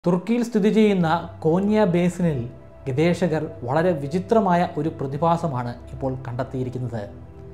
തുർക്കിയിൽ സ്ഥിതി ചെയ്യുന്ന കോന്യ ബേസിനിൽ ഗവേഷകർ വളരെ വിചിത്രമായ ഒരു പ്രതിഭാസമാണ് ഇപ്പോൾ കണ്ടെത്തിയിരിക്കുന്നത്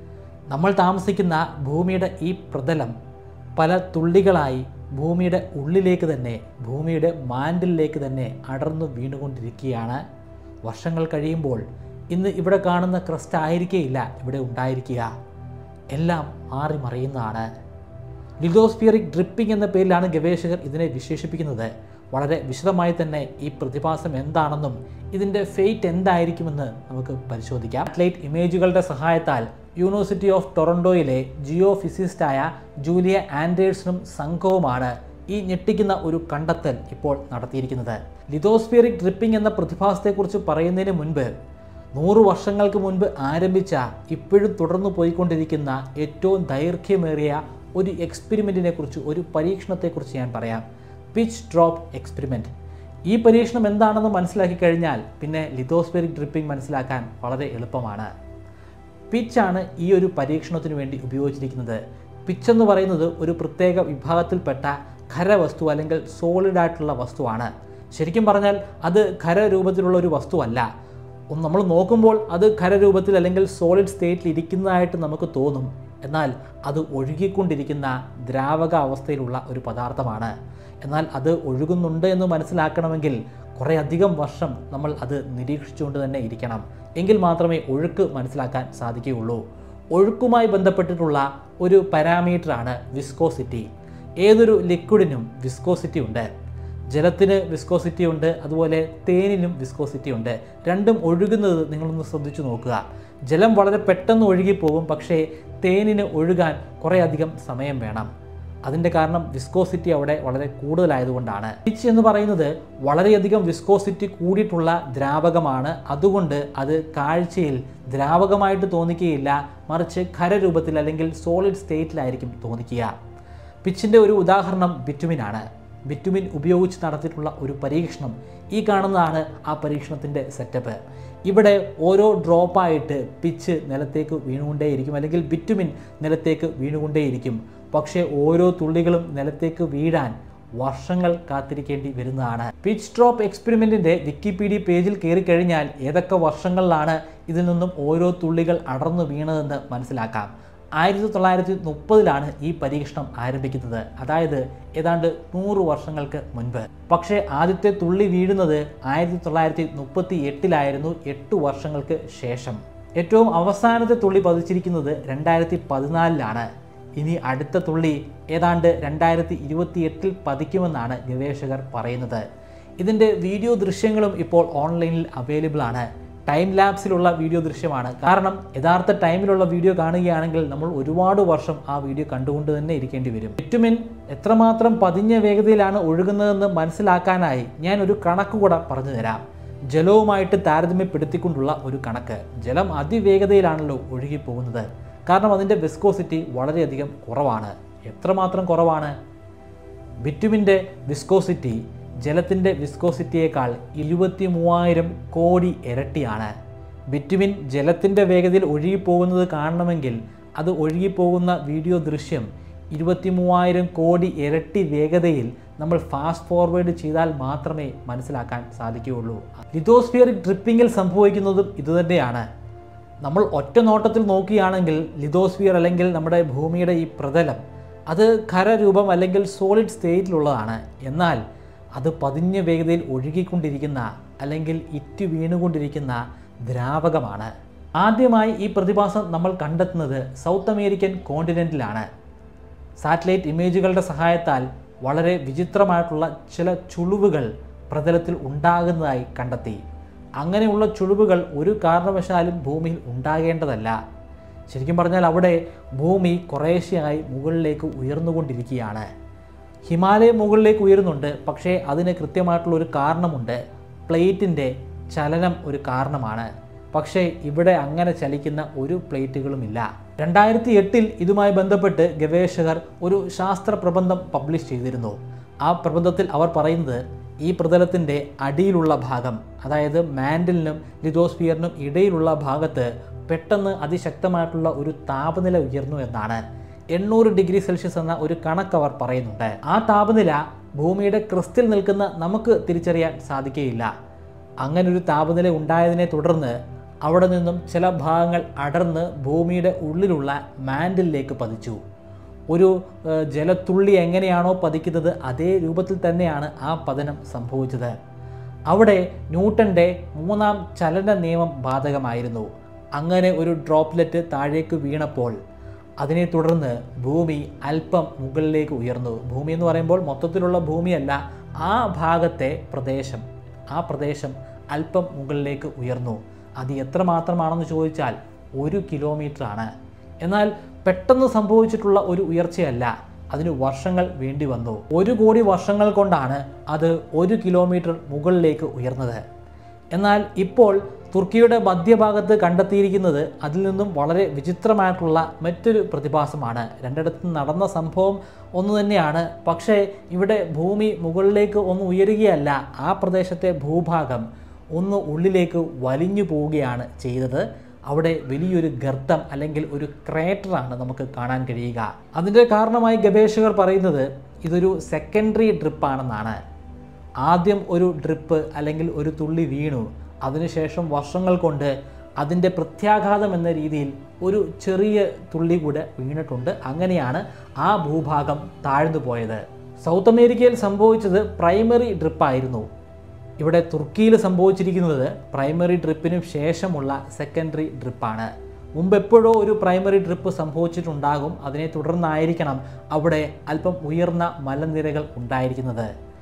നമ്മൾ താമസിക്കുന്ന ഭൂമിയുടെ ഈ പ്രതലം പല തുള്ളികളായി ഭൂമിയുടെ ഉള്ളിലേക്ക് തന്നെ ഭൂമിയുടെ മാൻഡിലേക്ക് തന്നെ അടർന്നു വീണുകൊണ്ടിരിക്കുകയാണ് വർഷങ്ങൾ കഴിയുമ്പോൾ ഇന്ന് ഇവിടെ കാണുന്ന ക്രസ്റ്റ് ആയിരിക്കേയില്ല ഇവിടെ ഉണ്ടായിരിക്കുക എല്ലാം മാറി മറിയുന്നതാണ് ലിതോസ്ഫിയറിക് ഡ്രിപ്പിംഗ് എന്ന പേരിലാണ് ഗവേഷകർ ഇതിനെ വിശേഷിപ്പിക്കുന്നത് വളരെ വിശദമായി തന്നെ ഈ പ്രതിഭാസം എന്താണെന്നും ഇതിൻ്റെ ഫെയ്റ്റ് എന്തായിരിക്കുമെന്ന് നമുക്ക് പരിശോധിക്കാം സാറ്റലൈറ്റ് ഇമേജുകളുടെ സഹായത്താൽ യൂണിവേഴ്സിറ്റി ഓഫ് ടൊറൻഡോയിലെ ജിയോ ഫിസിസ്റ്റായ ജൂലിയ ആൻഡേഴ്സണും സംഘവുമാണ് ഈ ഞെട്ടിക്കുന്ന ഒരു കണ്ടെത്തൽ ഇപ്പോൾ നടത്തിയിരിക്കുന്നത് ലിതോസ്ഫിയറിക് ഡ്രിപ്പിംഗ് എന്ന പ്രതിഭാസത്തെക്കുറിച്ച് പറയുന്നതിന് മുൻപ് നൂറു വർഷങ്ങൾക്ക് മുൻപ് ആരംഭിച്ച ഇപ്പോഴും തുടർന്നു പോയിക്കൊണ്ടിരിക്കുന്ന ഏറ്റവും ദൈർഘ്യമേറിയ ഒരു എക്സ്പെരിമെൻറ്റിനെ കുറിച്ച് ഒരു പരീക്ഷണത്തെക്കുറിച്ച് ഞാൻ പറയാം പിച്ച് ഡ്രോപ്പ് എക്സ്പെരിമെൻറ്റ് ഈ പരീക്ഷണം എന്താണെന്ന് മനസ്സിലാക്കി കഴിഞ്ഞാൽ പിന്നെ ലിതോസ്ഫെറിക് ഡ്രിപ്പിംഗ് മനസ്സിലാക്കാൻ വളരെ എളുപ്പമാണ് പിച്ചാണ് ഈ ഒരു പരീക്ഷണത്തിന് വേണ്ടി ഉപയോഗിച്ചിരിക്കുന്നത് പിച്ച് എന്ന് പറയുന്നത് ഒരു പ്രത്യേക വിഭാഗത്തിൽപ്പെട്ട ഖരവസ്തു അല്ലെങ്കിൽ സോളിഡ് ആയിട്ടുള്ള വസ്തുവാണ് ശരിക്കും പറഞ്ഞാൽ അത് ഖരരൂപത്തിലുള്ള ഒരു വസ്തുവല്ല ഒന്ന് നമ്മൾ നോക്കുമ്പോൾ അത് ഖരരൂപത്തിൽ അല്ലെങ്കിൽ സോളിഡ് സ്റ്റേറ്റിൽ ഇരിക്കുന്നതായിട്ട് നമുക്ക് തോന്നും എന്നാൽ അത് ഒഴുകിക്കൊണ്ടിരിക്കുന്ന ദ്രാവക അവസ്ഥയിലുള്ള ഒരു പദാർത്ഥമാണ് എന്നാൽ അത് ഒഴുകുന്നുണ്ട് എന്ന് മനസ്സിലാക്കണമെങ്കിൽ കുറേ അധികം വർഷം നമ്മൾ അത് നിരീക്ഷിച്ചുകൊണ്ട് തന്നെ ഇരിക്കണം എങ്കിൽ മാത്രമേ ഒഴുക്ക് മനസ്സിലാക്കാൻ സാധിക്കുകയുള്ളൂ ഒഴുക്കുമായി ബന്ധപ്പെട്ടിട്ടുള്ള ഒരു പാരാമീറ്ററാണ് വിസ്കോസിറ്റി ഏതൊരു ലിക്വിഡിനും വിസ്കോസിറ്റി ഉണ്ട് ജലത്തിന് വിസ്കോസിറ്റി ഉണ്ട് അതുപോലെ തേനിനും വിസ്കോസിറ്റി ഉണ്ട് രണ്ടും ഒഴുകുന്നത് നിങ്ങളൊന്ന് ശ്രദ്ധിച്ചു നോക്കുക ജലം വളരെ പെട്ടെന്ന് ഒഴുകിപ്പോകും പക്ഷേ തേനിന് ഒഴുകാൻ കുറേ അധികം സമയം വേണം അതിൻ്റെ കാരണം വിസ്കോസിറ്റി അവിടെ വളരെ കൂടുതലായതുകൊണ്ടാണ് പിച്ച് എന്ന് പറയുന്നത് വളരെയധികം വിസ്കോസിറ്റി കൂടിയിട്ടുള്ള ദ്രാവകമാണ് അതുകൊണ്ട് അത് കാഴ്ചയിൽ ദ്രാവകമായിട്ട് തോന്നിക്കുകയില്ല മറിച്ച് ഖരരൂപത്തിൽ അല്ലെങ്കിൽ സോളിഡ് സ്റ്റേറ്റിലായിരിക്കും തോന്നിക്കുക പിച്ചിൻ്റെ ഒരു ഉദാഹരണം ബിറ്റുമിനാണ് ബിറ്റുമിൻ ഉപയോഗിച്ച് നടത്തിയിട്ടുള്ള ഒരു പരീക്ഷണം ഈ കാണുന്നതാണ് ആ പരീക്ഷണത്തിൻ്റെ സെറ്റപ്പ് ഇവിടെ ഓരോ ഡ്രോപ്പായിട്ട് പിച്ച് നിലത്തേക്ക് വീണുകൊണ്ടേയിരിക്കും അല്ലെങ്കിൽ ബിറ്റുമിൻ നിലത്തേക്ക് വീണുകൊണ്ടേയിരിക്കും പക്ഷേ ഓരോ തുള്ളികളും നിലത്തേക്ക് വീഴാൻ വർഷങ്ങൾ കാത്തിരിക്കേണ്ടി വരുന്നതാണ് പിച്ച് ഡ്രോപ്പ് എക്സ്പെരിമെൻറ്റിൻ്റെ വിക്കിപീഡിയ പേജിൽ കയറി കഴിഞ്ഞാൽ ഏതൊക്കെ വർഷങ്ങളിലാണ് ഇതിൽ നിന്നും ഓരോ തുള്ളികൾ അടർന്നു വീണതെന്ന് മനസ്സിലാക്കാം ആയിരത്തി തൊള്ളായിരത്തി മുപ്പതിലാണ് ഈ പരീക്ഷണം ആരംഭിക്കുന്നത് അതായത് ഏതാണ്ട് നൂറ് വർഷങ്ങൾക്ക് മുൻപ് പക്ഷേ ആദ്യത്തെ തുള്ളി വീഴുന്നത് ആയിരത്തി തൊള്ളായിരത്തി മുപ്പത്തി എട്ടിലായിരുന്നു എട്ട് വർഷങ്ങൾക്ക് ശേഷം ഏറ്റവും അവസാനത്തെ തുള്ളി പതിച്ചിരിക്കുന്നത് രണ്ടായിരത്തി പതിനാലിലാണ് ഇനി അടുത്ത തുള്ളി ഏതാണ്ട് രണ്ടായിരത്തി ഇരുപത്തി എട്ടിൽ പതിക്കുമെന്നാണ് ഗവേഷകർ പറയുന്നത് ഇതിൻ്റെ വീഡിയോ ദൃശ്യങ്ങളും ഇപ്പോൾ ഓൺലൈനിൽ അവൈലബിൾ ആണ് ടൈം ലാപ്സിലുള്ള വീഡിയോ ദൃശ്യമാണ് കാരണം യഥാർത്ഥ ടൈമിലുള്ള വീഡിയോ കാണുകയാണെങ്കിൽ നമ്മൾ ഒരുപാട് വർഷം ആ വീഡിയോ കണ്ടുകൊണ്ട് തന്നെ ഇരിക്കേണ്ടി വരും വിറ്റുമിൻ എത്രമാത്രം പതിഞ്ഞ വേഗതയിലാണ് ഒഴുകുന്നതെന്ന് മനസ്സിലാക്കാനായി ഞാൻ ഒരു കണക്ക് കൂടെ പറഞ്ഞു തരാം ജലവുമായിട്ട് താരതമ്യപ്പെടുത്തിക്കൊണ്ടുള്ള ഒരു കണക്ക് ജലം അതിവേഗതയിലാണല്ലോ ഒഴുകി പോകുന്നത് കാരണം അതിൻ്റെ വിസ്കോസിറ്റി വളരെയധികം കുറവാണ് എത്രമാത്രം കുറവാണ് ബിറ്റുമിൻ്റെ വിസ്കോസിറ്റി ജലത്തിൻ്റെ വിസ്കോസിറ്റിയേക്കാൾ ഇരുപത്തി മൂവായിരം കോടി ഇരട്ടിയാണ് ബിറ്റുമിൻ ജലത്തിൻ്റെ വേഗതയിൽ ഒഴുകിപ്പോകുന്നത് കാണണമെങ്കിൽ അത് ഒഴുകിപ്പോകുന്ന വീഡിയോ ദൃശ്യം ഇരുപത്തി മൂവായിരം കോടി ഇരട്ടി വേഗതയിൽ നമ്മൾ ഫാസ്റ്റ് ഫോർവേഡ് ചെയ്താൽ മാത്രമേ മനസ്സിലാക്കാൻ സാധിക്കുകയുള്ളൂ ലിതോസ്ഫിയറിക് ഡ്രിപ്പിങ്ങിൽ സംഭവിക്കുന്നതും ഇതുതന്നെയാണ് നമ്മൾ ഒറ്റ നോട്ടത്തിൽ നോക്കുകയാണെങ്കിൽ ലിതോസ്ഫിയർ അല്ലെങ്കിൽ നമ്മുടെ ഭൂമിയുടെ ഈ പ്രതലം അത് ഖരരൂപം അല്ലെങ്കിൽ സോളിഡ് സ്റ്റേറ്റിലുള്ളതാണ് എന്നാൽ അത് പതിഞ്ഞ വേഗതയിൽ ഒഴുകിക്കൊണ്ടിരിക്കുന്ന അല്ലെങ്കിൽ ഇറ്റ് വീണുകൊണ്ടിരിക്കുന്ന ദ്രാവകമാണ് ആദ്യമായി ഈ പ്രതിഭാസം നമ്മൾ കണ്ടെത്തുന്നത് സൗത്ത് അമേരിക്കൻ കോണ്ടിനെൻറ്റിലാണ് സാറ്റലൈറ്റ് ഇമേജുകളുടെ സഹായത്താൽ വളരെ വിചിത്രമായിട്ടുള്ള ചില ചുളിവുകൾ പ്രതലത്തിൽ ഉണ്ടാകുന്നതായി കണ്ടെത്തി അങ്ങനെയുള്ള ചുളിവുകൾ ഒരു കാരണവശാലും ഭൂമിയിൽ ഉണ്ടാകേണ്ടതല്ല ശരിക്കും പറഞ്ഞാൽ അവിടെ ഭൂമി കുറേശ്ശെയായി മുകളിലേക്ക് ഉയർന്നുകൊണ്ടിരിക്കുകയാണ് ഹിമാലയം മുകളിലേക്ക് ഉയരുന്നുണ്ട് പക്ഷേ അതിന് കൃത്യമായിട്ടുള്ള ഒരു കാരണമുണ്ട് പ്ലേറ്റിൻ്റെ ചലനം ഒരു കാരണമാണ് പക്ഷേ ഇവിടെ അങ്ങനെ ചലിക്കുന്ന ഒരു പ്ലേറ്റുകളുമില്ല രണ്ടായിരത്തി എട്ടിൽ ഇതുമായി ബന്ധപ്പെട്ട് ഗവേഷകർ ഒരു ശാസ്ത്ര പ്രബന്ധം പബ്ലിഷ് ചെയ്തിരുന്നു ആ പ്രബന്ധത്തിൽ അവർ പറയുന്നത് ഈ പ്രതലത്തിൻ്റെ അടിയിലുള്ള ഭാഗം അതായത് മാൻഡിലിനും ലിതോസ്ഫിയറിനും ഇടയിലുള്ള ഭാഗത്ത് പെട്ടെന്ന് അതിശക്തമായിട്ടുള്ള ഒരു താപനില ഉയർന്നു എന്നാണ് എണ്ണൂറ് ഡിഗ്രി സെൽഷ്യസ് എന്ന ഒരു കണക്ക് അവർ പറയുന്നുണ്ട് ആ താപനില ഭൂമിയുടെ ക്രിസ്റ്റിൽ നിൽക്കുന്ന നമുക്ക് തിരിച്ചറിയാൻ സാധിക്കുകയില്ല അങ്ങനെ ഒരു താപനില ഉണ്ടായതിനെ തുടർന്ന് അവിടെ നിന്നും ചില ഭാഗങ്ങൾ അടർന്ന് ഭൂമിയുടെ ഉള്ളിലുള്ള മാൻഡിലേക്ക് പതിച്ചു ഒരു ഏഹ്, ജലത്തുള്ളി എങ്ങനെയാണോ പതിക്കുന്നത് അതേ രൂപത്തിൽ തന്നെയാണ് ആ പതനം സംഭവിച്ചത് അവിടെ ന്യൂട്ടൻ്റെ മൂന്നാം ചലന നിയമം ബാധകമായിരുന്നു അങ്ങനെ ഒരു ഡ്രോപ്ലെറ്റ് താഴേക്ക് വീണപ്പോൾ അതിനെ തുടർന്ന് ഭൂമി അല്പം മുകളിലേക്ക് ഉയർന്നു ഭൂമി എന്ന് പറയുമ്പോൾ മൊത്തത്തിലുള്ള ഭൂമിയല്ല ആ ഭാഗത്തെ പ്രദേശം ആ പ്രദേശം അല്പം മുകളിലേക്ക് ഉയർന്നു അത് എത്രമാത്രമാണെന്ന് ചോദിച്ചാൽ ഒരു കിലോമീറ്ററാണ് എന്നാൽ പെട്ടെന്ന് സംഭവിച്ചിട്ടുള്ള ഒരു ഉയർച്ചയല്ല അതിന് വർഷങ്ങൾ വേണ്ടി വന്നു ഒരു കോടി വർഷങ്ങൾ കൊണ്ടാണ് അത് ഒരു കിലോമീറ്റർ മുകളിലേക്ക് ഉയർന്നത് എന്നാൽ ഇപ്പോൾ തുർക്കിയുടെ മധ്യഭാഗത്ത് കണ്ടെത്തിയിരിക്കുന്നത് അതിൽ നിന്നും വളരെ വിചിത്രമായിട്ടുള്ള മറ്റൊരു പ്രതിഭാസമാണ് രണ്ടിടത്തും നടന്ന സംഭവം ഒന്ന് തന്നെയാണ് പക്ഷേ ഇവിടെ ഭൂമി മുകളിലേക്ക് ഒന്ന് ഉയരുകയല്ല ആ പ്രദേശത്തെ ഭൂഭാഗം ഒന്ന് ഉള്ളിലേക്ക് വലിഞ്ഞു പോവുകയാണ് ചെയ്തത് അവിടെ വലിയൊരു ഗർത്തം അല്ലെങ്കിൽ ഒരു ക്രേറ്ററാണ് നമുക്ക് കാണാൻ കഴിയുക അതിൻ്റെ കാരണമായി ഗവേഷകർ പറയുന്നത് ഇതൊരു സെക്കൻഡറി ഡ്രിപ്പാണെന്നാണ് ആദ്യം ഒരു ഡ്രിപ്പ് അല്ലെങ്കിൽ ഒരു തുള്ളി വീണു അതിനുശേഷം വർഷങ്ങൾ കൊണ്ട് അതിൻ്റെ പ്രത്യാഘാതം എന്ന രീതിയിൽ ഒരു ചെറിയ തുള്ളി കൂടെ വീണിട്ടുണ്ട് അങ്ങനെയാണ് ആ ഭൂഭാഗം താഴ്ന്നു പോയത് സൗത്ത് അമേരിക്കയിൽ സംഭവിച്ചത് പ്രൈമറി ഡ്രിപ്പായിരുന്നു ഇവിടെ തുർക്കിയിൽ സംഭവിച്ചിരിക്കുന്നത് പ്രൈമറി ഡ്രിപ്പിനും ശേഷമുള്ള സെക്കൻഡറി ഡ്രിപ്പാണ് മുമ്പ് എപ്പോഴോ ഒരു പ്രൈമറി ഡ്രിപ്പ് സംഭവിച്ചിട്ടുണ്ടാകും അതിനെ തുടർന്നായിരിക്കണം അവിടെ അല്പം ഉയർന്ന മലനിരകൾ ഉണ്ടായിരിക്കുന്നത്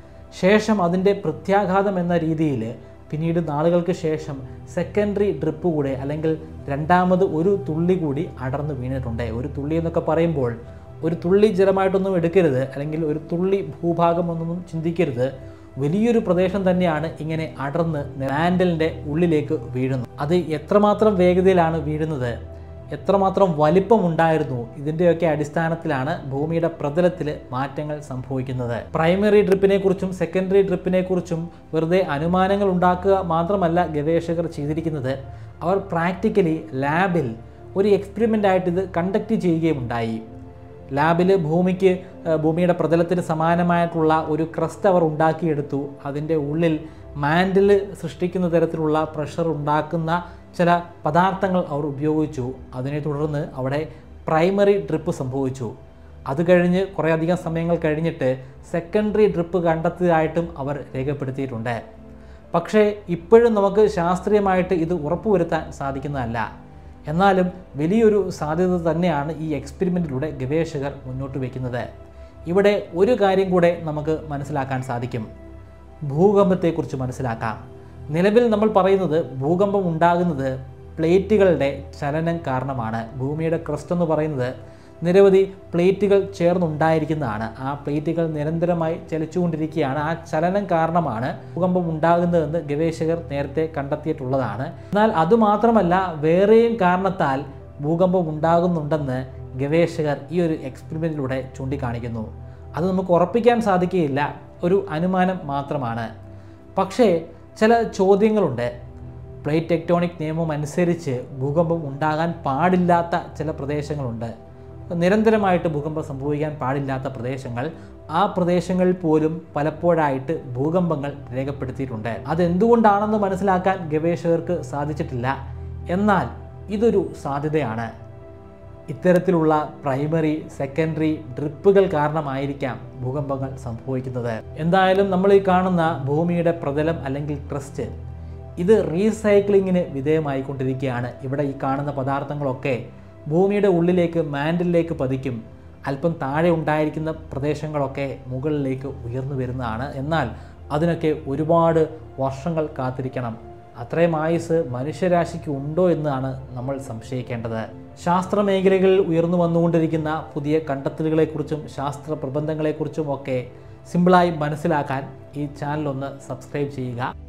ശേഷം അതിൻ്റെ പ്രത്യാഘാതം എന്ന രീതിയിൽ പിന്നീട് നാളുകൾക്ക് ശേഷം സെക്കൻഡറി ഡ്രിപ്പ് കൂടെ അല്ലെങ്കിൽ രണ്ടാമത് ഒരു തുള്ളി കൂടി അടർന്നു വീണിട്ടുണ്ട് ഒരു തുള്ളി എന്നൊക്കെ പറയുമ്പോൾ ഒരു തുള്ളി ജലമായിട്ടൊന്നും എടുക്കരുത് അല്ലെങ്കിൽ ഒരു തുള്ളി ഭൂഭാഗം ഒന്നും ചിന്തിക്കരുത് വലിയൊരു പ്രദേശം തന്നെയാണ് ഇങ്ങനെ അടർന്ന് ലാൻഡലിൻ്റെ ഉള്ളിലേക്ക് വീഴുന്നത് അത് എത്രമാത്രം വേഗതയിലാണ് വീഴുന്നത് എത്രമാത്രം വലിപ്പമുണ്ടായിരുന്നു ഇതിൻ്റെയൊക്കെ അടിസ്ഥാനത്തിലാണ് ഭൂമിയുടെ പ്രതലത്തിൽ മാറ്റങ്ങൾ സംഭവിക്കുന്നത് പ്രൈമറി ഡ്രിപ്പിനെ കുറിച്ചും സെക്കൻഡറി ഡ്രിപ്പിനെ കുറിച്ചും വെറുതെ അനുമാനങ്ങൾ ഉണ്ടാക്കുക മാത്രമല്ല ഗവേഷകർ ചെയ്തിരിക്കുന്നത് അവർ പ്രാക്ടിക്കലി ലാബിൽ ഒരു എക്സ്പെരിമെൻ്റ് ആയിട്ട് ഇത് കണ്ടക്ട് ചെയ്യുകയുണ്ടായി ലാബിൽ ഭൂമിക്ക് ഏഹ്, ഭൂമിയുടെ പ്രതലത്തിന് സമാനമായിട്ടുള്ള ഒരു ക്രസ്റ്റ് അവർ ഉണ്ടാക്കിയെടുത്തു അതിൻ്റെ ഉള്ളിൽ മാൻഡിൽ സൃഷ്ടിക്കുന്ന തരത്തിലുള്ള പ്രഷർ ഉണ്ടാക്കുന്ന ചില പദാർത്ഥങ്ങൾ അവർ ഉപയോഗിച്ചു അതിനെ തുടർന്ന് അവിടെ പ്രൈമറി ഡ്രിപ്പ് സംഭവിച്ചു അത് കഴിഞ്ഞ് കുറേയധികം സമയങ്ങൾ കഴിഞ്ഞിട്ട് സെക്കൻഡറി ഡ്രിപ്പ് കണ്ടെത്തിയതായിട്ടും അവർ രേഖപ്പെടുത്തിയിട്ടുണ്ട് പക്ഷേ ഇപ്പോഴും നമുക്ക് ശാസ്ത്രീയമായിട്ട് ഇത് ഉറപ്പുവരുത്താൻ സാധിക്കുന്നതല്ല എന്നാലും വലിയൊരു സാധ്യത തന്നെയാണ് ഈ എക്സ്പെരിമെൻറ്റിലൂടെ ഗവേഷകർ മുന്നോട്ട് വയ്ക്കുന്നത് ഇവിടെ ഒരു കാര്യം കൂടെ നമുക്ക് മനസ്സിലാക്കാൻ സാധിക്കും ഭൂകമ്പത്തെക്കുറിച്ച് മനസ്സിലാക്കാം നിലവിൽ നമ്മൾ പറയുന്നത് ഭൂകമ്പം ഉണ്ടാകുന്നത് പ്ലേറ്റുകളുടെ ചലനം കാരണമാണ് ഭൂമിയുടെ ക്രസ്റ്റ് എന്ന് പറയുന്നത് നിരവധി പ്ലേറ്റുകൾ ചേർന്നുണ്ടായിരിക്കുന്നതാണ് ആ പ്ലേറ്റുകൾ നിരന്തരമായി ചലിച്ചുകൊണ്ടിരിക്കുകയാണ് ആ ചലനം കാരണമാണ് ഭൂകമ്പം ഉണ്ടാകുന്നതെന്ന് ഗവേഷകർ നേരത്തെ കണ്ടെത്തിയിട്ടുള്ളതാണ് എന്നാൽ അതുമാത്രമല്ല വേറെയും കാരണത്താൽ ഭൂകമ്പം ഉണ്ടാകുന്നുണ്ടെന്ന് ഗവേഷകർ ഈ ഒരു എക്സ്പെരിമെൻറ്റിലൂടെ ചൂണ്ടിക്കാണിക്കുന്നു അത് നമുക്ക് ഉറപ്പിക്കാൻ സാധിക്കുകയില്ല ഒരു അനുമാനം മാത്രമാണ് പക്ഷേ ചില ചോദ്യങ്ങളുണ്ട് പ്ലേറ്റ് ടെക്ടോണിക് നിയമം അനുസരിച്ച് ഭൂകമ്പം ഉണ്ടാകാൻ പാടില്ലാത്ത ചില പ്രദേശങ്ങളുണ്ട് നിരന്തരമായിട്ട് ഭൂകമ്പം സംഭവിക്കാൻ പാടില്ലാത്ത പ്രദേശങ്ങൾ ആ പ്രദേശങ്ങളിൽ പോലും പലപ്പോഴായിട്ട് ഭൂകമ്പങ്ങൾ രേഖപ്പെടുത്തിയിട്ടുണ്ട് അതെന്തുകൊണ്ടാണെന്ന് മനസ്സിലാക്കാൻ ഗവേഷകർക്ക് സാധിച്ചിട്ടില്ല എന്നാൽ ഇതൊരു സാധ്യതയാണ് ഇത്തരത്തിലുള്ള പ്രൈമറി സെക്കൻഡറി ഡ്രിപ്പുകൾ കാരണമായിരിക്കാം ഭൂകമ്പങ്ങൾ സംഭവിക്കുന്നത് എന്തായാലും നമ്മൾ ഈ കാണുന്ന ഭൂമിയുടെ പ്രതലം അല്ലെങ്കിൽ ക്രസ്റ്റ് ഇത് റീസൈക്ലിങ്ങിന് വിധേയമായിക്കൊണ്ടിരിക്കുകയാണ് ഇവിടെ ഈ കാണുന്ന പദാർത്ഥങ്ങളൊക്കെ ഭൂമിയുടെ ഉള്ളിലേക്ക് മാൻഡിലേക്ക് പതിക്കും അല്പം താഴെ ഉണ്ടായിരിക്കുന്ന പ്രദേശങ്ങളൊക്കെ മുകളിലേക്ക് ഉയർന്നു വരുന്നതാണ് എന്നാൽ അതിനൊക്കെ ഒരുപാട് വർഷങ്ങൾ കാത്തിരിക്കണം അത്രയും ആയുസ് മനുഷ്യരാശിക്ക് ഉണ്ടോ എന്നാണ് നമ്മൾ സംശയിക്കേണ്ടത് ശാസ്ത്ര മേഖലകളിൽ ഉയർന്നു വന്നുകൊണ്ടിരിക്കുന്ന പുതിയ കണ്ടെത്തലുകളെക്കുറിച്ചും ശാസ്ത്ര പ്രബന്ധങ്ങളെക്കുറിച്ചും ഒക്കെ സിമ്പിളായി മനസ്സിലാക്കാൻ ഈ ചാനൽ ഒന്ന് സബ്സ്ക്രൈബ് ചെയ്യുക